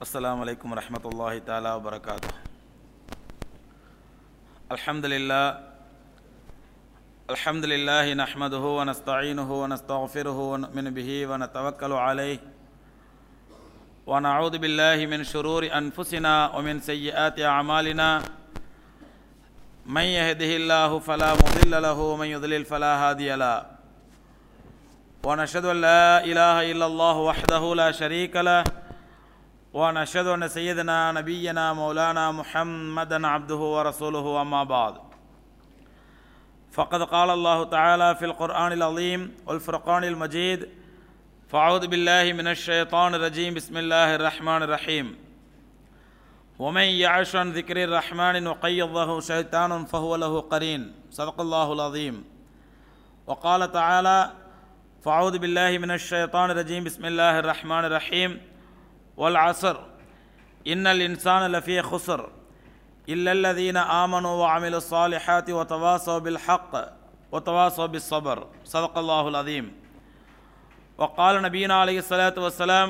السلام عليكم ورحمة الله تعالى وبركاته الحمد لله الحمد لله نحمده ونستعينه ونستغفره ونؤمن به ونتوكل عليه ونعوذ بالله من شرور أنفسنا ومن سيئات أعمالنا من يهده الله فلا مضل له ومن يضلل فلا هادي له ونشهد أن لا إله إلا الله وحده لا شريك له ونشهد أن سيدنا نبينا مولانا محمدا عبده ورسوله أما بعد فقد قال الله تعالى في القرآن العظيم والفرقان المجيد فأعوذ بالله من الشيطان الرجيم بسم الله الرحمن الرحيم ومن يعش عن ذكر الرحمن نقيض له شيطان فهو له قرين صدق الله العظيم وقال تعالى فأعوذ بالله من الشيطان الرجيم بسم الله الرحمن الرحيم والعصر إن الإنسان لفي خسر إلا الذين آمنوا وعملوا الصالحات وتواصوا بالحق وتواصوا بالصبر صدق الله العظيم وقال نبينا عليه الصلاة والسلام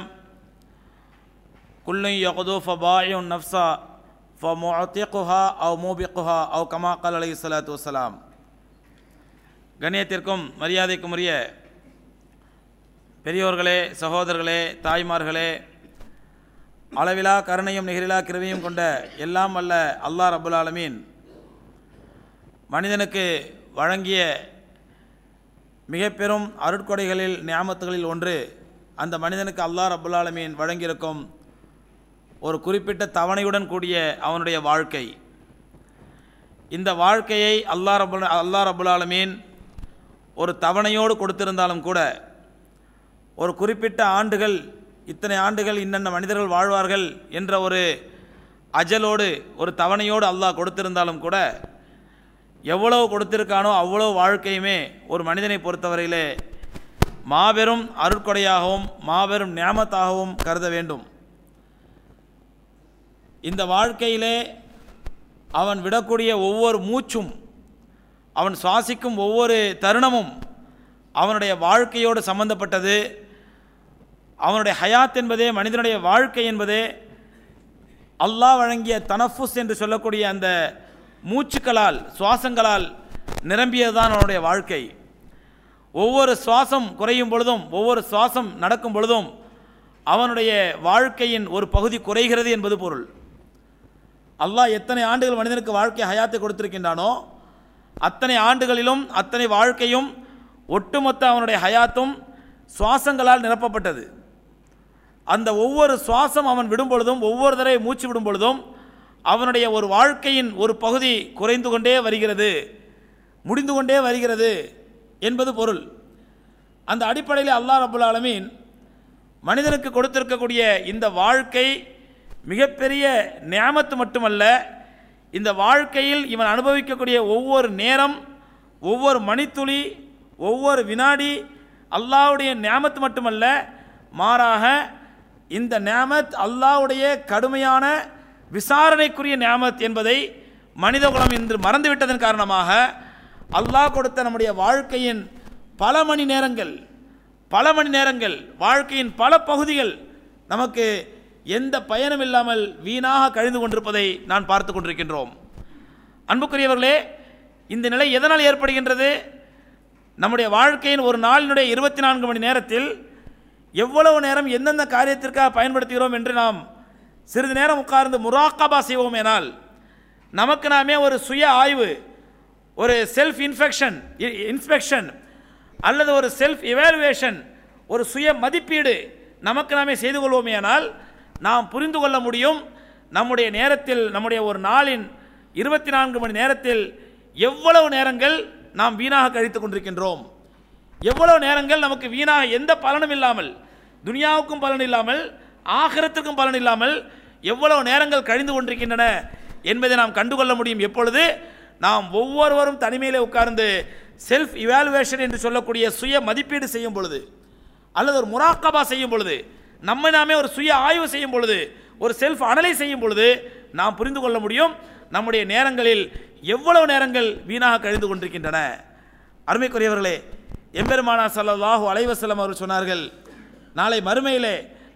كل يغدو فبائع النفس فمعتقها أو موبقها أو كما قال عليه الصلاة والسلام கண்ணியத்திற்கும் மரியாதைக்கும் உரிய பெரியோர்களே சகோதரர்களே தாய்மார்களே அளவிலா கருணையும் நிகரிலா கிருவையும் கொண்ட எல்லாம் வல்ல அல்லாஹ் ரபுல் ஆலமீன் மனிதனுக்கு வழங்கிய மிக பெரும் அருட்கொடைகளில் நியாமத்துகளில் ஒன்று அந்த மனிதனுக்கு அல்லாஹ் ரபுல் ஆலமீன் வழங்கியிருக்கும் ஒரு குறிப்பிட்ட தவணையுடன் கூடிய அவனுடைய வாழ்க்கை இந்த வாழ்க்கையை அல்லாஹ் ரபுல் அல்லாஹ் ரபுல் ஆலமீன் ஒரு தவணையோடு கொடுத்திருந்தாலும் கூட ஒரு குறிப்பிட்ட ஆண்டுகள் இத்தனை ஆண்டுகள் இன்னென்ன மனிதர்கள் வாழ்வார்கள் என்ற ஒரு அஜலோடு ஒரு தவணையோடு அல்லாஹ் கொடுத்திருந்தாலும் கூட எவ்வளவு கொடுத்திருக்கானோ அவ்வளோ வாழ்க்கையுமே ஒரு மனிதனை பொறுத்தவரையிலே மாபெரும் அருட்கொடையாகவும் மாபெரும் நியாமத்தாகவும் கருத வேண்டும் இந்த வாழ்க்கையிலே அவன் விடக்கூடிய ஒவ்வொரு மூச்சும் அவன் சுவாசிக்கும் ஒவ்வொரு தருணமும் அவனுடைய வாழ்க்கையோடு சம்பந்தப்பட்டது அவனுடைய ஹயாத் என்பதே மனிதனுடைய வாழ்க்கை என்பதே அல்லாஹ் வழங்கிய தனஃபுஸ் என்று சொல்லக்கூடிய அந்த மூச்சுக்களால் சுவாசங்களால் நிரம்பியதுதான் அவனுடைய வாழ்க்கை ஒவ்வொரு சுவாசம் குறையும் பொழுதும் ஒவ்வொரு சுவாசம் நடக்கும் பொழுதும் அவனுடைய வாழ்க்கையின் ஒரு பகுதி குறைகிறது என்பது பொருள் அல்லாஹ் எத்தனை ஆண்டுகள் மனிதனுக்கு வாழ்க்கை ஹயாத்தை கொடுத்திருக்கின்றானோ அத்தனை ஆண்டுகளிலும் அத்தனை வாழ்க்கையும் ஒட்டுமொத்த அவனுடைய ஹயாத்தும் சுவாசங்களால் நிரப்பப்பட்டது அந்த ஒவ்வொரு சுவாசம் அவன் விடும் பொழுதும் ஒவ்வொரு தடவை மூச்சு விடும் பொழுதும் அவனுடைய ஒரு வாழ்க்கையின் ஒரு பகுதி குறைந்து கொண்டே வருகிறது முடிந்து கொண்டே வருகிறது என்பது பொருள் அந்த அடிப்படையில் அல்லாஹ் ரபுல் ஆலமீன் மனிதனுக்கு கொடுத்திருக்கக்கூடிய இந்த வாழ்க்கை மிகப்பெரிய நியாமத்து மட்டுமல்ல இந்த வாழ்க்கையில் இவன் அனுபவிக்கக்கூடிய ஒவ்வொரு நேரம் ஒவ்வொரு மணித்துளி ஒவ்வொரு வினாடி அல்லாவுடைய நியாமத்து மட்டுமல்ல மாறாக இந்த நியாமத் அல்லாவுடைய கடுமையான விசாரணைக்குரிய நியாமத் என்பதை மனிதகுலம் இன்று மறந்துவிட்டதன் காரணமாக அல்லாஹ் கொடுத்த நம்முடைய வாழ்க்கையின் பல மணி நேரங்கள் பல மணி நேரங்கள் வாழ்க்கையின் பல பகுதிகள் நமக்கு எந்த பயனும் இல்லாமல் வீணாக கழிந்து கொண்டிருப்பதை நான் பார்த்து கொண்டிருக்கின்றோம் அன்புக்குரியவர்களே இந்த நிலை எதனால் ஏற்படுகின்றது நம்முடைய வாழ்க்கையின் ஒரு நாளினுடைய இருபத்தி நான்கு மணி நேரத்தில் எவ்வளவு நேரம் எந்தெந்த காரியத்திற்காக பயன்படுத்துகிறோம் என்று நாம் சிறிது நேரம் உட்கார்ந்து முராக்கபா செய்வோம் எனால் நமக்கு நாமே ஒரு சுய ஆய்வு ஒரு செல்ஃப் இன்ஃபெக்ஷன் இன்ஸ்பெக்ஷன் அல்லது ஒரு செல்ஃப் இவாலுவேஷன் ஒரு சுய மதிப்பீடு நமக்கு நாமே செய்து கொள்வோமே ஆனால் நாம் புரிந்து கொள்ள முடியும் நம்முடைய நேரத்தில் நம்முடைய ஒரு நாளின் இருபத்தி நான்கு மணி நேரத்தில் எவ்வளவு நேரங்கள் நாம் வீணாக கழித்து கொண்டிருக்கின்றோம் எவ்வளவு நேரங்கள் நமக்கு வீணாக எந்த பலனும் இல்லாமல் துனியாவுக்கும் பலன் இல்லாமல் ஆகரத்திற்கும் பலன் இல்லாமல் எவ்வளவு நேரங்கள் கழிந்து கொண்டிருக்கின்றன என்பதை நாம் கண்டுகொள்ள முடியும் எப்பொழுது நாம் ஒவ்வொருவரும் தனிமையிலே உட்கார்ந்து செல்ஃப் இவாலுவேஷன் என்று சொல்லக்கூடிய சுய மதிப்பீடு செய்யும் பொழுது அல்லது ஒரு முராக்கபா செய்யும் பொழுது நம்மை நாமே ஒரு சுய ஆய்வு செய்யும் பொழுது ஒரு செல்ஃப் அனலைஸ் செய்யும் பொழுது நாம் புரிந்து கொள்ள முடியும் நம்முடைய நேரங்களில் எவ்வளவு நேரங்கள் வீணாக கழிந்து கொண்டிருக்கின்றன அருமைக்குரியவர்களே எம்பெருமானா ஸல்லல்லாஹு அலைஹி வஸல்லம் அவர்கள் சொன்னார்கள் நாளை மறுமையிலே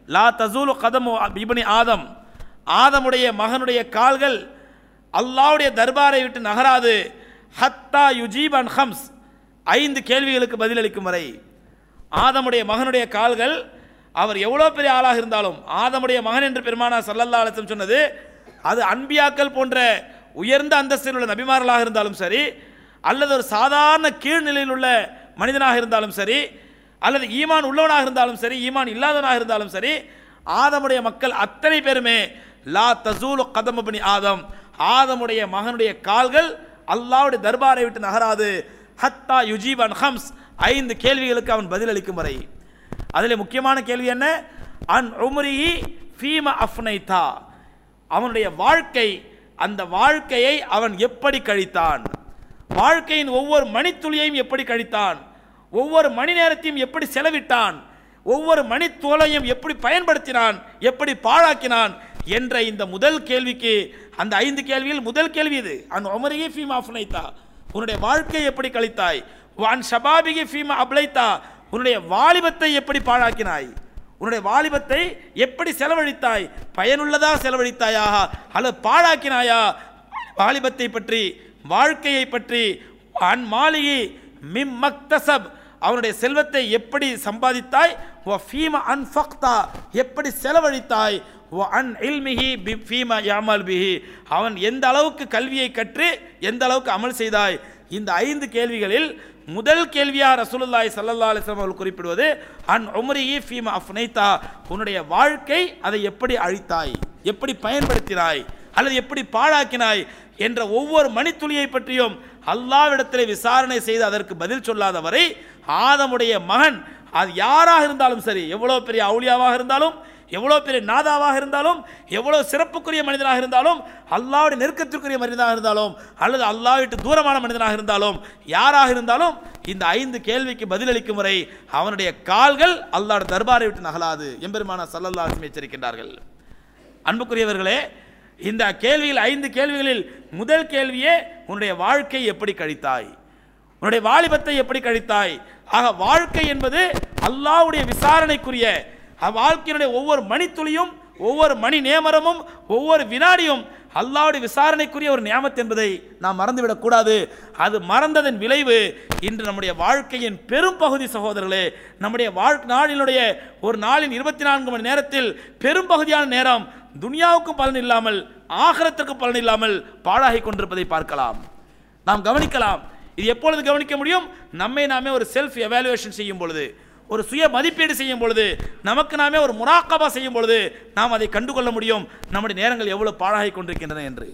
லா தசூலு கதமு இப்னி ஆதம் ஆதமுடைய மகனுடைய கால்கள் அல்லாஹ்வுடைய தர்பாரை விட்டு நகராது ஹத்தா யுஜீப் அன் ஹம்ஸ் ஐந்து கேள்விகளுக்கு பதிலளிக்கும் வரை ஆதமுடைய மகனுடைய கால்கள் அவர் எவ்வளோ பெரிய ஆளாக இருந்தாலும் ஆதமுடைய மகன் என்று பெருமானா சல்லல்லா அலிஸ்லம் சொன்னது அது அன்பியாக்கள் போன்ற உயர்ந்த அந்தஸ்தில் உள்ள நபிமார்களாக இருந்தாலும் சரி அல்லது ஒரு சாதாரண கீழ்நிலையில் உள்ள மனிதனாக இருந்தாலும் சரி அல்லது ஈமான் உள்ளவனாக இருந்தாலும் சரி ஈமான் இல்லாதவனாக இருந்தாலும் சரி ஆதமுடைய மக்கள் அத்தனை பேருமே லா தசூலு கதமபனி ஆதம் ஆதமுடைய மகனுடைய கால்கள் அல்லாஹ்வுடைய தர்பாரை விட்டு நகராது ஹத்தா யுஜீப் அன் ஹம்ஸ் ஐந்து கேள்விகளுக்கு அவன் பதிலளிக்கும் வரை அதில் முக்கியமான கேள்வி என்ன அன் உம்ரிஹி ஃபீம அஃப்னைதா அவனுடைய வாழ்க்கை அந்த வாழ்க்கையை அவன் எப்படி கழித்தான் வாழ்க்கையின் ஒவ்வொரு மணித்துளியையும் எப்படி கழித்தான் ஒவ்வொரு மணி நேரத்தையும் எப்படி செலவிட்டான் ஒவ்வொரு மணித்துளையும் எப்படி பயன்படுத்தினான் எப்படி பாழாக்கினான் என்ற இந்த முதல் கேள்விக்கு அந்த ஐந்து கேள்வியில் முதல் கேள்வி இது அந்த உமரியே ஃபீமா அஃப்னைத்தா உன்னுடைய வாழ்க்கையை எப்படி கழித்தாய் வான் ஷபாபிகி ஃபீமா அப்ளைத்தா உன்னுடைய வாலிபத்தை எப்படி பாழாக்கினாய் உன்னுடைய வாலிபத்தை எப்படி செலவழித்தாய் பயனுள்ளதா செலவழித்தாயா அல்லது பாழாக்கினாயா வாலிபத்தை பற்றி வாழ்க்கையை பற்றி அன் மாளிகை மிம் மக்தசப் அவனுடைய செல்வத்தை எப்படி சம்பாதித்தாய் வ ஃபீம அன்ஃபக்தா எப்படி செலவழித்தாய் வ அன் இல்மிஹி பி ஃபீம யாமல் பிஹி அவன் எந்த அளவுக்கு கல்வியை கற்று எந்த அளவுக்கு அமல் செய்தாய் இந்த ஐந்து கேள்விகளில் முதல் கேள்வியா ரசூலுல்லாஹி ஸல்லல்லாஹு அலைஹி வஸல்லம் அவர்கள் குறிப்பிடுவது அன் உம்ரிஹி ஃபீம அஃப்னைதா உன்னுடைய வாழ்க்கை அதை எப்படி அழித்தாய் எப்படி பயன்படுத்தினாய் அல்லது எப்படி பாழாக்கினாய் என்ற ஒவ்வொரு மணித்துளியை பற்றியும் அல்லாவிடத்தில் விசாரணை செய்து அதற்கு பதில் சொல்லாத வரை ஆதமுடைய மகன் அது யாராக இருந்தாலும் சரி எவ்வளோ பெரிய அவுளியாவாக இருந்தாலும் எவ்வளோ பெரிய நாதாவாக இருந்தாலும் எவ்வளோ சிறப்புக்குரிய மனிதனாக இருந்தாலும் அல்லாவுடைய நெருக்கத்திற்குரிய மனிதனாக இருந்தாலும் அல்லது அல்லாஹ் விட்டு தூரமான மனிதனாக இருந்தாலும் யாராக இருந்தாலும் இந்த ஐந்து கேள்விக்கு பதிலளிக்கும் வரை அவனுடைய கால்கள் அல்லாஹ்வுடைய தர்பாரை விட்டு நகலாது எம்பெருமான சல்லல்லாஹு எச்சரிக்கின்றார்கள் அன்புக்குரியவர்களே இந்த கேள்வியில் ஐந்து கேள்விகளில் முதல் கேள்வியே உன்னுடைய வாழ்க்கை எப்படி கழித்தாய் உன்னுடைய வாலிபத்தை எப்படி கழித்தாய் ஆக வாழ்க்கை என்பது அல்லாஹ்வுடைய விசாரணைக்குரிய வாழ்க்கையினுடைய ஒவ்வொரு மணித்துளியும் ஒவ்வொரு மணி நேமரமும் ஒவ்வொரு வினாடியும் அல்லாஹ்வுடைய விசாரணைக்குரிய ஒரு நியாமத் என்பதை நாம் மறந்துவிடக் கூடாது அது மறந்ததன் விளைவு இன்று நம்முடைய வாழ்க்கையின் பெரும் பகுதி சகோதரர்களே நம்முடைய வாழ் நாளினுடைய ஒரு நாளின் இருபத்தி நான்கு மணி நேரத்தில் பெரும் பகுதியான நேரம் துனியாவுக்கும் பலன் இல்லாமல் ஆகரத்திற்கு பலன் இல்லாமல் பாழாகி கொண்டிருப்பதை பார்க்கலாம் நாம் கவனிக்கலாம் இது எப்பொழுது கவனிக்க முடியும் நம்மை நாமே ஒரு செல்ஃப் எவாலுவேஷன் செய்யும் பொழுது ஒரு சுய மதிப்பீடு செய்யும் பொழுது நமக்கு நாமே ஒரு முராக்கபா செய்யும் பொழுது நாம் அதை கண்டுகொள்ள முடியும் நம்முடைய நேரங்கள் எவ்வளவு பாழாகி கொண்டிருக்கின்றன என்று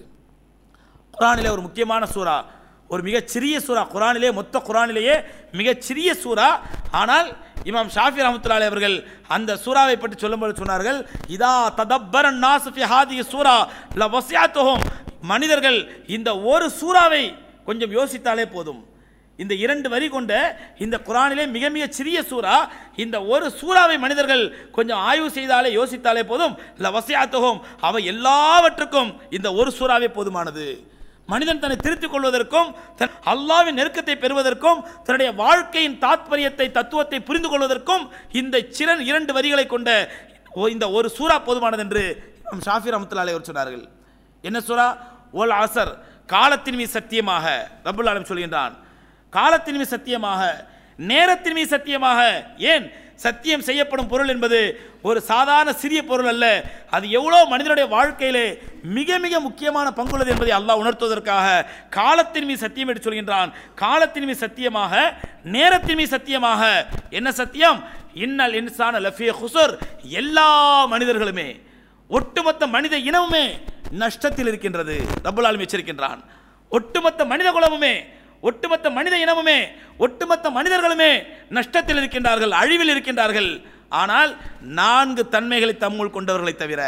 குரானிலே ஒரு முக்கியமான சூறா ஒரு மிகச்சிறிய சூறா குரானிலே மொத்த குரானிலேயே மிகச்சிறிய சூறா ஆனால் இமாம் ஷாஃபி ரஹமத்துல்லாஹி அவர்கள் அந்த சூறாவை பற்றி சொல்லும்போது சொன்னார்கள் இதா ததப்பரன் நாசுஃபி ஹாதி சூரா ல வசியாத்துஹும் மனிதர்கள் இந்த ஒரு சூறாவை கொஞ்சம் யோசித்தாலே போதும் இந்த இரண்டு வரி கொண்ட இந்த குரானிலே மிக மிக சிறிய சூறா இந்த ஒரு சூறாவை மனிதர்கள் கொஞ்சம் ஆய்வு செய்தாலே யோசித்தாலே போதும் ல வசியாத்துஹும் அவை எல்லாவற்றுக்கும் இந்த ஒரு சூறாவே போதுமானது மனிதன் தன்னை திருத்திக் கொள்வதற்கும் தன் அல்லாவின் நெருக்கத்தை பெறுவதற்கும் தன்னுடைய வாழ்க்கையின் தாத்பரியத்தை தத்துவத்தை புரிந்து கொள்வதற்கும் இந்த சிறன் இரண்டு வரிகளை கொண்ட ஓ- இந்த ஒரு சூறா போதுமானது என்று இமாம் ஷாஃபி ரஹ்மத்துல்லாஹி அவர் சொன்னார்கள் என்ன சூறா ஓல் அசர் காலத்தின் மீது சத்தியமாக ரப்புல் ஆலமீன் சொல்கின்றான் காலத்தின் மீது சத்தியமாக நேரத்தின் மீது சத்தியமாக ஏன் சத்தியம் செய்யப்படும் பொருள் என்பது ஒரு சாதாரண சிறிய பொருள் அல்ல அது எவ்வளோ மனிதனுடைய வாழ்க்கையிலே மிக மிக முக்கியமான பங்குள்ளது என்பதை அல்லாஹ் உணர்த்துவதற்காக காலத்தின் மீது சத்தியம் என்று சொல்கின்றான் காலத்தின் மீது சத்தியமாக நேரத்தின் மீது சத்தியமாக என்ன சத்தியம் இன்னல் இன்சான லஃபிய ஹுசர் எல்லா மனிதர்களுமே ஒட்டுமொத்த மனித இனமுமே நஷ்டத்தில் இருக்கின்றது ரப்புல் ஆலமீன் எச்சரிக்கின்றான் ஒட்டுமொத்த மனித குலமுமே ஒட்டுமொத்த மனித இனமுமே ஒட்டுமொத்த மனிதர்களுமே நஷ்டத்தில் இருக்கின்றார்கள் அழிவில் இருக்கின்றார்கள் ஆனால் நான்கு தன்மைகளை தம்முள் கொண்டவர்களை தவிர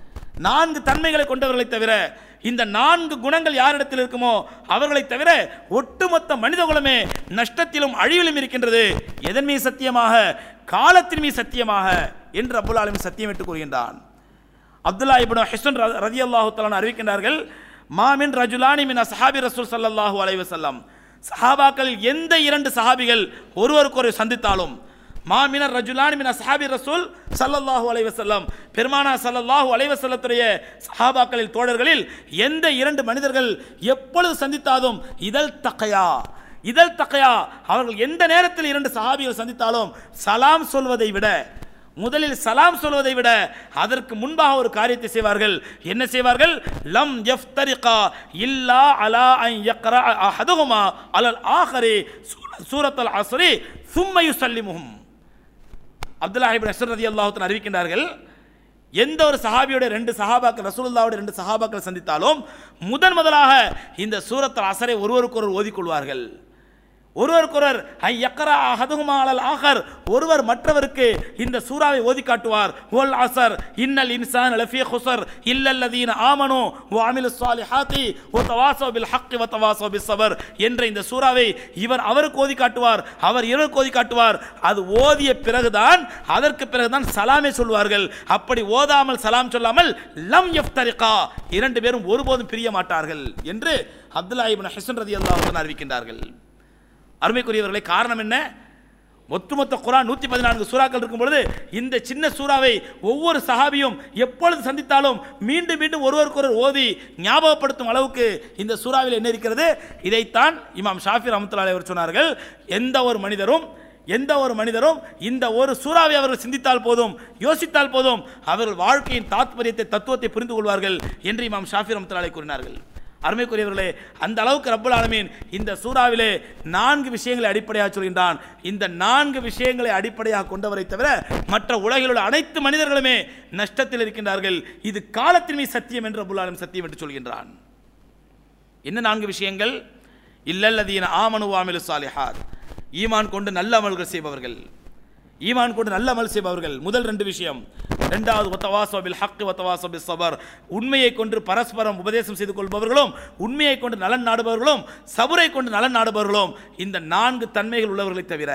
நான்கு தன்மைகளை கொண்டவர்களை தவிர இந்த நான்கு குணங்கள் யாரிடத்தில் இருக்குமோ அவர்களை தவிர ஒட்டுமொத்த மனித குலமே நஷ்டத்திலும் அழிவிலும் இருக்கின்றது எதன் மீது சத்தியமாக காலத்தின் மீது சத்தியமாக என்று அபுல் ஆலமி சத்தியமிட்டு கூறுகின்றான் அப்துல்லா இப்னு ஹிஸ்ன் ரதியல்லாஹு தஆலா அறிவிக்கின்றார்கள் மாமின் ரஜுலானி மின் அஸ்ஹாபி ரசூல் ஸல்லல்லாஹு அலைஹி வஸல்லம் சஹாபாக்கள் எந்த இரண்டு சஹாபிகள் ஒருவருக்கொரு சந்தித்தாலும் மாமினர் ரஜுலான் மின சஹாபி ரசூல் சல்லல்லாஹு அலைஹி வஸல்லம் பெருமானா சல்லல்லாஹு அலைஹி வஸல்லத்துடைய சஹாபாக்களில் தோழர்களில் எந்த இரண்டு மனிதர்கள் எப்பொழுது சந்தித்தாலும் இதழ் தக்கையா இதழ் தக்கையா அவர்கள் எந்த நேரத்தில் இரண்டு சஹாபிகள் சந்தித்தாலும் சலாம் சொல்வதை விட முதலில் சலாம் சொல்வதை விட அதற்கு முன்பாக ஒரு காரியத்தை செய்வார்கள் என்ன செய்வார்கள் லம் யஃப்தரிகா இல்லா அலா அன் யக்ரா அஹதுஹுமா அலல் ஆஹரி சூரத்துல் அஸ்ரி சும்ம யுசல்லிமுஹும் அப்துல்லா இப்னு அஸ்ர் ரலியல்லாஹு தஆலா அறிவிக்கின்றார்கள் எந்த ஒரு சஹாபியோட ரெண்டு சஹாபாக்கள் ரசூலுல்லாவோட ரெண்டு சஹாபாக்கள் சந்தித்தாலும் முதன் முதலாக இந்த சூரத்துல் அசரை ஒருவருக்கொருவர் ஓதிக்கொள்வார்கள் ஒருவருக்கொருவர் ஐ யக்கரா அஹதுஹுமா அலல் ஆஹர் ஒருவர் மற்றவருக்கு இந்த சூறாவை ஓதி காட்டுவார் ஒல் அசர் இன்னல் இன்சான் லஃபீ குஸர் இல்லல்லதீன ஆமனு வ அமிலு ஸாலிஹாத்தி வ தவாஸவ் பில் ஹக்கி வ தவாஸவ் பிஸ் ஸபர் என்ற இந்த சூறாவை இவர் அவருக்கு ஓதி காட்டுவார் அவர் இவருக்கு ஓதி காட்டுவார் அது ஓதிய பிறகுதான் அதற்கு பிறகுதான் சலாமே சொல்வார்கள் அப்படி ஓதாமல் சலாம் சொல்லாமல் லம் யஃப்தரிகா இரண்டு பேரும் ஒருபோதும் பிரிய மாட்டார்கள் என்று அப்துல்லா இப்னு ஹசன் ரலியல்லாஹு அன்ஹு அறிவிக்கின்றார்கள் அருமைக்குரியவர்களே காரணம் என்ன ஒட்டுமொத்த குரான் நூற்றி பதினான்கு சூறாக்கள் இருக்கும் பொழுது இந்த சின்ன சூறாவை ஒவ்வொரு சஹாபியும் எப்பொழுது சந்தித்தாலும் மீண்டும் மீண்டும் ஒருவருக்கொருவர் ஓதி ஞாபகப்படுத்தும் அளவுக்கு இந்த சூறாவில் என்ன இருக்கிறது இதைத்தான் இமாம் ஷாஃபி ரஹமத்துல்லாஹி அவர் சொன்னார்கள் எந்த ஒரு மனிதரும் எந்த ஒரு மனிதரும் இந்த ஒரு சூறாவை அவர்கள் சிந்தித்தால் போதும் யோசித்தால் போதும் அவர்கள் வாழ்க்கையின் தாத்பரியத்தை தத்துவத்தை புரிந்து கொள்வார்கள் என்று இமாம் ஷாஃபி ரஹமத்துல்லாஹி கூறினார்கள் அருமைக்குரியவர்களே அந்த அளவுக்கு ரப்பல் ஆலமீன் இந்த சூறாவிலே நான்கு விஷயங்களை அடிப்படையாக சொல்கின்றான் இந்த நான்கு விஷயங்களை அடிப்படையாக கொண்டவரை தவிர மற்ற உலகில் உள்ள அனைத்து மனிதர்களுமே நஷ்டத்தில் இருக்கின்றார்கள் இது காலத்தின் மீது சத்தியம் என்று ரப்பல் ஆலமீன் சத்தியம் என்று சொல்கின்றான் என்ன நான்கு விஷயங்கள் இல்லல்லதீன ஆமனு வாமிலு சாலிஹாத் ஈமான் கொண்டு நல்ல அமல்கள் செய்பவர்கள் ஈமான் கொண்டு நல்ல அமல் செய்பவர்கள் முதல் ரெண்டு விஷயம் இரண்டாவது ஒத்தவாசோபில் ஹக்கு ஒத்தவாசோபில் சபர் உண்மையை கொண்டு பரஸ்பரம் உபதேசம் செய்து கொள்பவர்களும் உண்மையை கொண்டு நலன் நாடுபவர்களும் சபுரை கொண்டு நலன் நாடுபவர்களும் இந்த நான்கு தன்மைகள் உள்ளவர்களை தவிர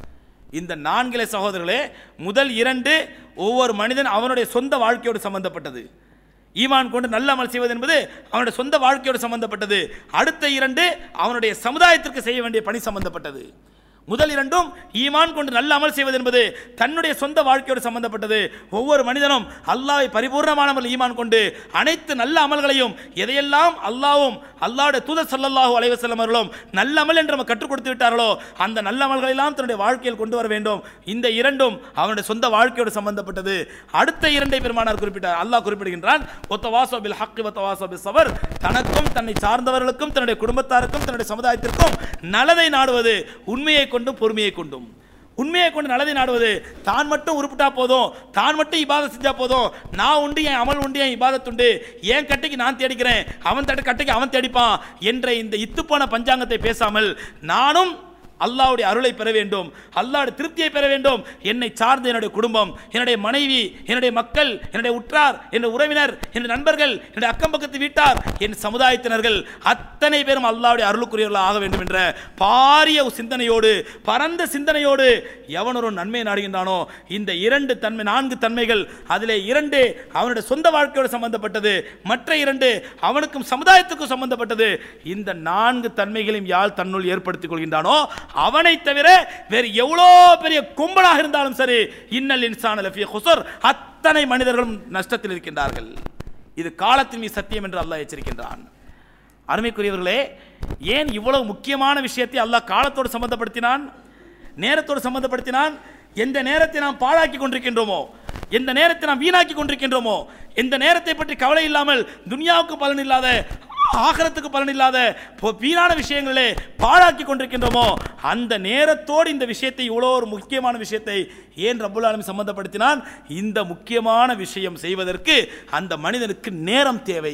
இந்த நான்கிலே சகோதரர்களே முதல் இரண்டு ஒவ்வொரு மனிதன் அவனுடைய சொந்த வாழ்க்கையோடு சம்பந்தப்பட்டது ஈமான் கொண்டு நல்ல அமல் செய்வது என்பது அவனுடைய சொந்த வாழ்க்கையோடு சம்பந்தப்பட்டது அடுத்த இரண்டு அவனுடைய சமுதாயத்திற்கு செய்ய வேண்டிய பணி சம்பந்தப்பட்டது முதல் இரண்டும் ஈமான் கொண்டு நல்ல அமல் செய்வது என்பது தன்னுடைய சொந்த வாழ்க்கையோடு சம்பந்தப்பட்டது ஒவ்வொரு மனிதனும் அல்லாவை பரிபூர்ணமான முறையில் ஈமான் கொண்டு அனைத்து நல்ல அமல்களையும் எதையெல்லாம் அல்லாவும் அல்லாவுடைய தூதர் ஸல்லல்லாஹு அலைஹி வஸல்லம் அவர்களும் நல்ல அமல் என்று நம்ம கற்றுக் கொடுத்து விட்டார்களோ அந்த நல்ல அமல்களை எல்லாம் தன்னுடைய வாழ்க்கையில் கொண்டு வர வேண்டும் இந்த இரண்டும் அவனுடைய சொந்த வாழ்க்கையோடு சம்பந்தப்பட்டது அடுத்த இரண்டை பெருமானார் குறிப்பிட்டார் அல்லாஹ் குறிப்பிடுகின்றான் ஒத்தவாசோ பில் ஹக்கி ஒத்தவாசோ பில் சவர் தனக்கும் தன்னை சார்ந்தவர்களுக்கும் தன்னுடைய குடும்பத்தாருக்கும் தன்னுடைய சமுதாயத்திற்கும் நலதை நாடுவது உண்மையை கொண்டும் பொறுமையை கொண்டும் உண்மையை கொண்டு நல்லதை நாடுவது தான் மட்டும் உருப்பிட்டா போதும் தான் மட்டும் இபாதத் செஞ்சா போதும் நான் உண்டு என் அமல் உண்டு என் இபாதத் உண்டு என் கட்டைக்கு நான் தேடிக்கிறேன் அவன் தட்டு கட்டைக்கு அவன் தேடிப்பான் என்ற இந்த இத்துப்பான பஞ்சாங்கத்தை பேசாமல் நானும் அல்லாவுடைய அருளை பெற வேண்டும் அல்லாவுடைய திருப்தியை பெற வேண்டும் என்னை சார்ந்த என்னுடைய குடும்பம் என்னுடைய மனைவி என்னுடைய மக்கள் என்னுடைய உற்றார் என்னுடைய உறவினர் என்னுடைய நண்பர்கள் என்னுடைய அக்கம் பக்கத்து வீட்டார் என் சமுதாயத்தினர்கள் அத்தனை பேரும் அல்லாவுடைய அருளுக்குரியவர்களாக ஆக வேண்டும் என்ற பாரிய ஒரு சிந்தனையோடு பரந்த சிந்தனையோடு எவன் ஒரு நன்மை நாடுகின்றானோ இந்த இரண்டு தன்மை நான்கு தன்மைகள் அதிலே இரண்டு அவனுடைய சொந்த வாழ்க்கையோடு சம்பந்தப்பட்டது மற்ற இரண்டு அவனுக்கும் சமுதாயத்துக்கும் சம்பந்தப்பட்டது இந்த நான்கு தன்மைகளையும் யாழ் தன்னுள் ஏற்படுத்திக் கொள்கின்றானோ அவனை தவிர வேறு எவ்வளோ பெரிய கும்பலாக இருந்தாலும் சரி இன்னல் இன்சான லஃபிய குசர் அத்தனை மனிதர்களும் நஷ்டத்தில் இருக்கின்றார்கள் இது காலத்தின் மீது சத்தியம் என்று அல்லாஹ் எச்சரிக்கின்றான் அருமைக்குரியவர்களே ஏன் இவ்வளவு முக்கியமான விஷயத்தை அல்லாஹ் காலத்தோடு சம்பந்தப்படுத்தினான் நேரத்தோடு சம்பந்தப்படுத்தினான் எந்த நேரத்தை நாம் பாழாக்கி கொண்டிருக்கின்றோமோ எந்த நேரத்தை நாம் வீணாக்கி கொண்டிருக்கின்றோமோ எந்த நேரத்தை பற்றி கவலை இல்லாமல் துனியாவுக்கு பலன் இல்லாத ஆகரத்துக்கு பலன் இல்லாத பொ- வீணான விஷயங்களே பாழாக்கி கொண்டிருக்கின்றோமோ அந்த நேரத்தோடு இந்த விஷயத்தை இவ்வளோ ஒரு முக்கியமான விஷயத்தை ஏன் ரப்புல் ஆலமீன் சம்பந்தப்படுத்தினான் இந்த முக்கியமான விஷயம் செய்வதற்கு அந்த மனிதனுக்கு நேரம் தேவை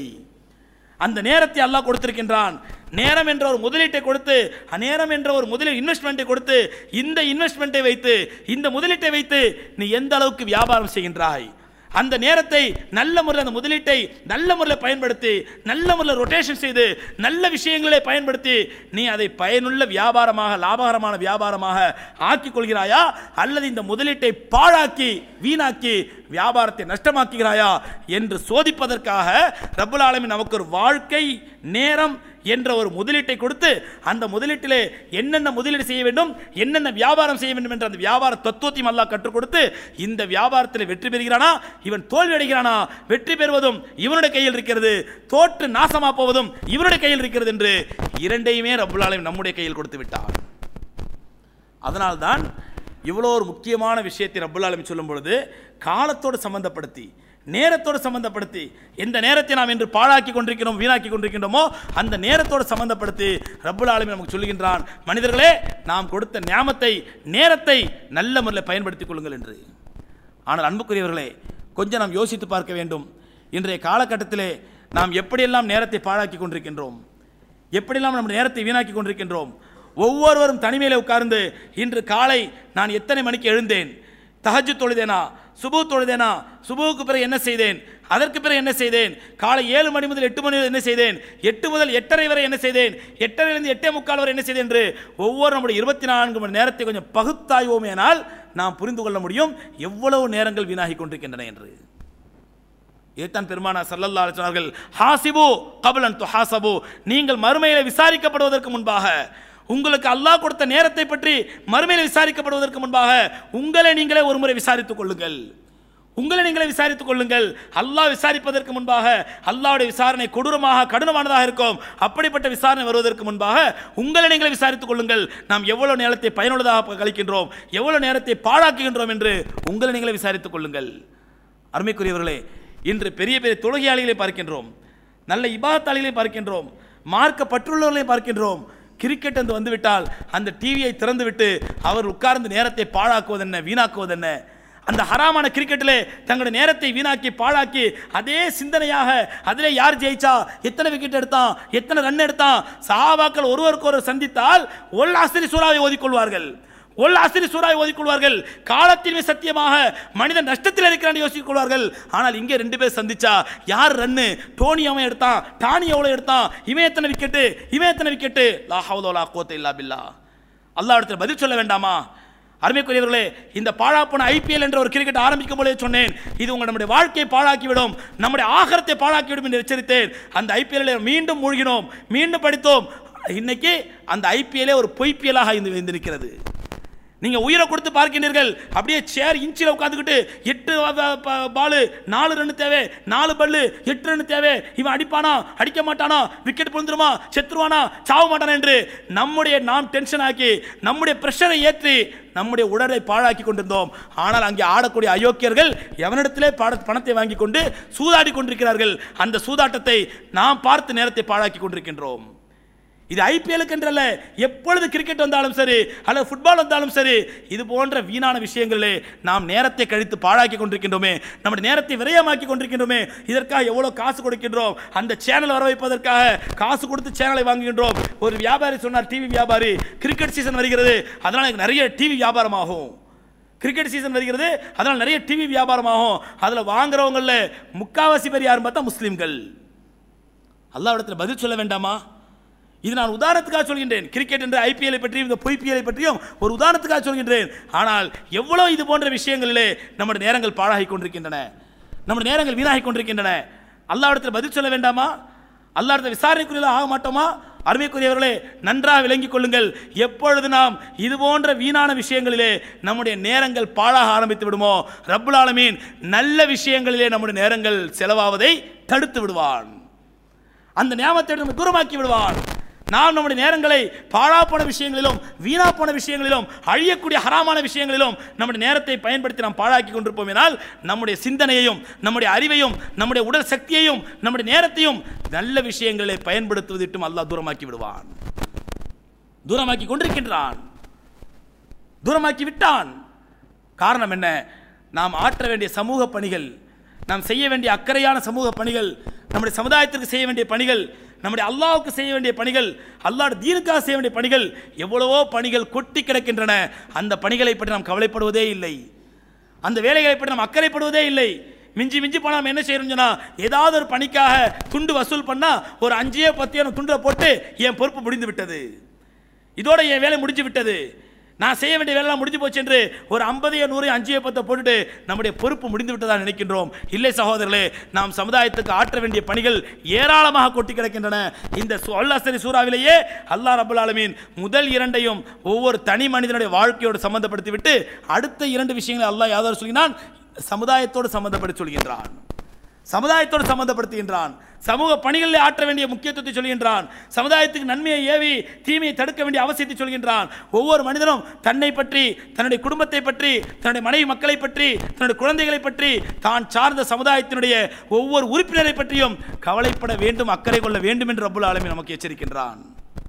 அந்த நேரத்தை அல்லாஹ் கொடுத்திருக்கின்றான் நேரம் என்ற ஒரு முதலீட்டை கொடுத்து நேரம் என்ற ஒரு முதலீடு இன்வெஸ்ட்மெண்ட்டை கொடுத்து இந்த இன்வெஸ்ட்மெண்ட்டை வைத்து இந்த முதலீட்டை வைத்து நீ எந்த அளவுக்கு வியாபாரம் செய்கின்றாய் அந்த நேரத்தை நல்ல முறையில் அந்த முதலீட்டை நல்ல முறையில் பயன்படுத்தி நல்ல முறையில் ரொட்டேஷன் செய்து நல்ல விஷயங்களை பயன்படுத்தி நீ அதை பயனுள்ள வியாபாரமாக லாபகரமான வியாபாரமாக ஆக்கிக் கொள்கிறாயா அல்லது இந்த முதலீட்டை பாழாக்கி வீணாக்கி வியாபாரத்தை நஷ்டமாக்குகிறாயா என்று சோதிப்பதற்காக ரப்புல் ஆலமீன் நமக்கு ஒரு வாழ்க்கை நேரம் என்ற ஒரு முதலீட்டை கொடுத்து அந்த முதலீட்டிலே என்னென்ன முதலீடு செய்ய வேண்டும் என்னென்ன வியாபாரம் செய்ய வேண்டும் என்ற அந்த வியாபார தத்துவத்தையும் அல்லாஹ் கற்றுக் கொடுத்து இந்த வியாபாரத்தில் வெற்றி பெறுகிறானா இவன் தோல்வி அடைகிறானா வெற்றி பெறுவதும் இவனுடைய கையில் இருக்கிறது தோற்று நாசமா போவதும் இவனுடைய கையில் இருக்கிறது என்று இரண்டையுமே ரப்புல் ஆலமீன் நம்முடைய கையில் கொடுத்து விட்டார் அதனால்தான் இவ்வளோ ஒரு முக்கியமான விஷயத்தை ரப்புல் ஆலமீன் சொல்லும் பொழுது காலத்தோடு சம்பந்தப்படுத்தி நேரத்தோடு சம்பந்தப்படுத்தி எந்த நேரத்தை நாம் இன்று பாழாக்கி கொண்டிருக்கிறோம் வீணாக்கி கொண்டிருக்கின்றோமோ அந்த நேரத்தோடு சம்பந்தப்படுத்தி ரப்புல் ஆலமீன் நமக்கு சொல்லுகின்றான் மனிதர்களே நாம் கொடுத்த ஞாபத்தை நேரத்தை நல்ல முறையில் பயன்படுத்திக் கொள்ளுங்கள் என்று ஆனால் அன்புக்குரியவர்களே கொஞ்சம் நாம் யோசித்து பார்க்க வேண்டும் இன்றைய காலகட்டத்திலே நாம் எப்படியெல்லாம் நேரத்தை பாழாக்கி கொண்டிருக்கின்றோம் எப்படியெல்லாம் நம்ம நேரத்தை வீணாக்கி கொண்டிருக்கின்றோம் ஒவ்வொருவரும் தனிமையிலே உட்கார்ந்து இன்று காலை நான் எத்தனை மணிக்கு எழுந்தேன் தஹஜ் தொழுதேனா சுபு தொழுதேனா சுபுவுக்கு பிறகு என்ன செய்தேன் அதற்கு பிறகு என்ன செய்தேன் காலை ஏழு மணி முதல் எட்டு மணி வரை என்ன செய்தேன் எட்டு முதல் எட்டரை வரை என்ன செய்தேன் எட்டரையிலிருந்து எட்டே முக்கால் வரை என்ன செய்தேன் என்று ஒவ்வொரு நம்முடைய இருபத்தி நான்கு மணி நேரத்தை கொஞ்சம் பகுத்தாய்வோமேனால் நாம் புரிந்து கொள்ள முடியும் எவ்வளவு நேரங்கள் வீணாகி கொண்டிருக்கின்றன என்று இதைத்தான் பெருமானா சல்லல்லா அலைஹி சொன்னார்கள் ஹாசிபு கபலன் துஹாசபு நீங்கள் மறுமையில விசாரிக்கப்படுவதற்கு முன்பாக உங்களுக்கு அல்லாஹ் கொடுத்த நேரத்தை பற்றி மறுமையில் விசாரிக்கப்படுவதற்கு முன்பாக உங்களை நீங்களே ஒரு முறை விசாரித்துக் கொள்ளுங்கள் உங்களை நீங்களே விசாரித்துக் கொள்ளுங்கள் அல்லாஹ் விசாரிப்பதற்கு முன்பாக அல்லாஹ்வுடைய விசாரணை கொடூரமாக கடினமானதாக இருக்கும் அப்படிப்பட்ட விசாரணை வருவதற்கு முன்பாக உங்களை நீங்களே விசாரித்துக் கொள்ளுங்கள் நாம் எவ்வளவு நேரத்தை பயனுள்ளதாக கழிக்கின்றோம் எவ்வளவு நேரத்தை பாழாக்குகின்றோம் என்று உங்களை நீங்களே விசாரித்துக் கொள்ளுங்கள் அருமைக்குரியவர்களே இன்று பெரிய பெரிய தொழுகையாளிகளை பார்க்கின்றோம் நல்ல இபாத்தாளிகளை பார்க்கின்றோம் மார்க்க பற்றுள்ளவர்களை பார்க்கின்றோம் கிரிக்கெட் என்று வந்துவிட்டால் அந்த டிவியை திறந்துவிட்டு அவர் உட்கார்ந்து நேரத்தை பாழாக்குவது என்ன வீணாக்குவது என்ன அந்த ஹராமான கிரிக்கெட்டிலே தங்களுடைய நேரத்தை வீணாக்கி பாழாக்கி அதே சிந்தனையாக அதிலே யார் ஜெயிச்சா எத்தனை விக்கெட் எடுத்தான் எத்தனை ரன் எடுத்தான் சஹாபாக்கள் ஒருவருக்கு ஒருவர் சந்தித்தால் ஒல் ஆசிரி சூறாவை ஓதிக்கொள்வார்கள் ஒல் ஆசிரி சூறாவை ஓதிக்கொள்வார்கள் காலத்தின் மீது சத்தியமாக மனிதன் நஷ்டத்தில் இருக்கிறான் யோசித்துக் கொள்வார்கள் ஆனால் இங்கே ரெண்டு பேர் சந்திச்சா யார் ரன்னு டோனி அவன் எடுத்தான் டானி எவ்வளோ எடுத்தான் இவன் எத்தனை விக்கெட்டு இவன் எத்தனை விக்கெட்டு லா ஹவுலா கோத்த இல்லா பில்லா அல்லாஹ் இடத்துல பதில் சொல்ல வேண்டாமா அருமைக்குரியவர்களே இந்த பாழாப்பன ஐபிஎல் என்ற ஒரு கிரிக்கெட் ஆரம்பிக்கும் போதே சொன்னேன் இது உங்கள் நம்முடைய வாழ்க்கையை பாழாக்கிவிடும் நம்முடைய ஆகரத்தை பாழாக்கிவிடும் என்று எச்சரித்தேன் அந்த ஐபிஎல்லில் மீண்டும் மூழ்கினோம் மீண்டும் படித்தோம் இன்னைக்கு அந்த ஐபிஎல்லே ஒரு பொய்ப்பியலாக இருந்து வந்து நிற்கிறது நீங்க உயிரை கொடுத்து பார்க்கின்றீர்கள் அப்படியே சேர் இன்ச்சில் உட்காந்துக்கிட்டு எட்டு பாலு நாலு ரன் தேவை நாலு பல்லு எட்டு ரன் தேவை இவன் அடிப்பானா அடிக்க மாட்டானா விக்கெட் விழுந்துருமா செத்துருவானா சாவ மாட்டானா என்று நம்முடைய நாம் டென்ஷன் ஆக்கி நம்முடைய பிரஷரை ஏற்றி நம்முடைய உடலை பாழாக்கி கொண்டிருந்தோம் ஆனால் அங்கே ஆடக்கூடிய அயோக்கியர்கள் எவனிடத்திலே பாட பணத்தை வாங்கி கொண்டு சூதாடி கொண்டிருக்கிறார்கள் அந்த சூதாட்டத்தை நாம் பார்த்து நேரத்தை பாழாக்கி கொண்டிருக்கின்றோம் இது ஐபிஎலுக்கு என்றல்ல எப்பொழுது கிரிக்கெட் வந்தாலும் சரி அல்லது ஃபுட்பால் வந்தாலும் சரி இது போன்ற வீணான விஷயங்களிலே நாம் நேரத்தை கழித்து பாழாக்கி கொண்டிருக்கின்றோமே நம்முடைய நேரத்தை விரயமாக்கி கொண்டிருக்கின்றோமே இதற்காக எவ்வளோ காசு கொடுக்கின்றோம் அந்த சேனல் வர வைப்பதற்காக காசு கொடுத்து சேனலை வாங்குகின்றோம் ஒரு வியாபாரி சொன்னார் டிவி வியாபாரி கிரிக்கெட் சீசன் வருகிறது அதனால் எனக்கு நிறைய டிவி வியாபாரமாகும் கிரிக்கெட் சீசன் வருகிறது அதனால் நிறைய டிவி வியாபாரமாகும் அதில் வாங்குறவங்களில் முக்காவாசி பேர் யாரும் பார்த்தா முஸ்லீம்கள் அல்லாவிடத்தில் பதில் சொல்ல வேண்டாமா இது நான் உதாரணத்துக்காக சொல்கின்றேன் கிரிக்கெட் என்ற ஐபிஎல்லை பற்றியும் இந்த பொய்பிஎலை பற்றியும் ஒரு உதாரணத்துக்காக சொல்கின்றேன் ஆனால் எவ்வளோ இது போன்ற விஷயங்களிலே நம்முடைய நேரங்கள் பாழாகி கொண்டிருக்கின்றன நம்முடைய நேரங்கள் வீணாகி கொண்டிருக்கின்றன அல்லாவிடத்தில் பதில் சொல்ல வேண்டாமா அல்லாவிடத்தில் விசாரணைக்குரிய ஆக மாட்டோமா அருமைக்குரியவர்களே நன்றாக விளங்கிக் கொள்ளுங்கள் எப்பொழுது நாம் இது போன்ற வீணான விஷயங்களிலே நம்முடைய நேரங்கள் பாழாக ஆரம்பித்து விடுமோ ரப்புல் ஆலமீன் நல்ல விஷயங்களிலே நம்முடைய நேரங்கள் செலவாவதை தடுத்து விடுவான் அந்த ஞாபகத்தை நம்ம தூரமாக்கி விடுவான் நாம் நம்முடைய நேரங்களை பாழா போன விஷயங்களிலும் வீணா போன விஷயங்களிலும் அழியக்கூடிய ஹராமான விஷயங்களிலும் நம்முடைய நேரத்தை பயன்படுத்தி நாம் பாழாக்கி கொண்டிருப்போம் என்றால் நம்முடைய சிந்தனையையும் நம்முடைய அறிவையும் நம்முடைய உடல் சக்தியையும் நம்முடைய நேரத்தையும் நல்ல விஷயங்களை பயன்படுத்துவதிட்டும் அல்லாஹ் தூரமாக்கி விடுவான் தூரமாக்கி கொண்டிருக்கின்றான் தூரமாக்கி விட்டான் காரணம் என்ன நாம் ஆற்ற வேண்டிய சமூக பணிகள் நாம் செய்ய வேண்டிய அக்கறையான சமூக பணிகள் நம்முடைய சமுதாயத்திற்கு செய்ய வேண்டிய பணிகள் நம்முடைய அல்லாவுக்கு செய்ய வேண்டிய பணிகள் அல்லாஹ் தீனுக்காக செய்ய வேண்டிய பணிகள் எவ்வளவோ பணிகள் கொட்டி கிடக்கின்றன அந்த பணிகளை பற்றி நாம் கவலைப்படுவதே இல்லை அந்த வேலைகளை பற்றி நாம் அக்கறைப்படுவதே இல்லை மிஞ்சி மிஞ்சி போனால் நம்ம என்ன செய்யறோம் சொன்னா ஏதாவது ஒரு பணிக்காக துண்டு வசூல் பண்ணா ஒரு அஞ்சே பத்தியான துண்டை போட்டு என் பொறுப்பு முடிந்து விட்டது இதோட என் வேலை முடிஞ்சு விட்டது நான் செய்ய வேண்டிய வேலைலாம் முடிஞ்சு போச்சு என்று ஒரு ஐம்பதையோ நூறு அஞ்சு பத்தை போட்டுட்டு நம்முடைய பொறுப்பு முடிந்து விட்டதா நினைக்கின்றோம் இல்லை சகோதரர்களே நாம் சமுதாயத்துக்கு ஆற்ற வேண்டிய பணிகள் ஏராளமாக கொட்டி கிடக்கின்றன இந்த அல்லாசரி சூறாவிலேயே அல்லாஹ் ரபுல் ஆலமீன் முதல் இரண்டையும் ஒவ்வொரு தனி மனிதனுடைய வாழ்க்கையோடு சம்பந்தப்படுத்தி விட்டு அடுத்த இரண்டு விஷயங்களை அல்லாஹ் யாதவர் சொல்கிறான் சமுதாயத்தோடு சம்பந்தப்படுத்தி சொல்கின்றான் சமுதாயத்தோடு சம்பந்தப்படுத்துகின்றான் சமூக பணிகளில் ஆற்ற வேண்டிய முக்கியத்துவத்தை சொல்கின்றான் சமுதாயத்துக்கு நன்மையை ஏவி தீமையை தடுக்க வேண்டிய அவசியத்தை சொல்கின்றான் ஒவ்வொரு மனிதனும் தன்னை பற்றி தன்னுடைய குடும்பத்தை பற்றி தன்னுடைய மனைவி மக்களை பற்றி தன்னுடைய குழந்தைகளை பற்றி தான் சார்ந்த சமுதாயத்தினுடைய ஒவ்வொரு உறுப்பினரை பற்றியும் கவலைப்பட வேண்டும் அக்கறை கொள்ள வேண்டும் என்று ரப்புல் ஆலமீன் நமக்கு எச்சரிக்கின்றான்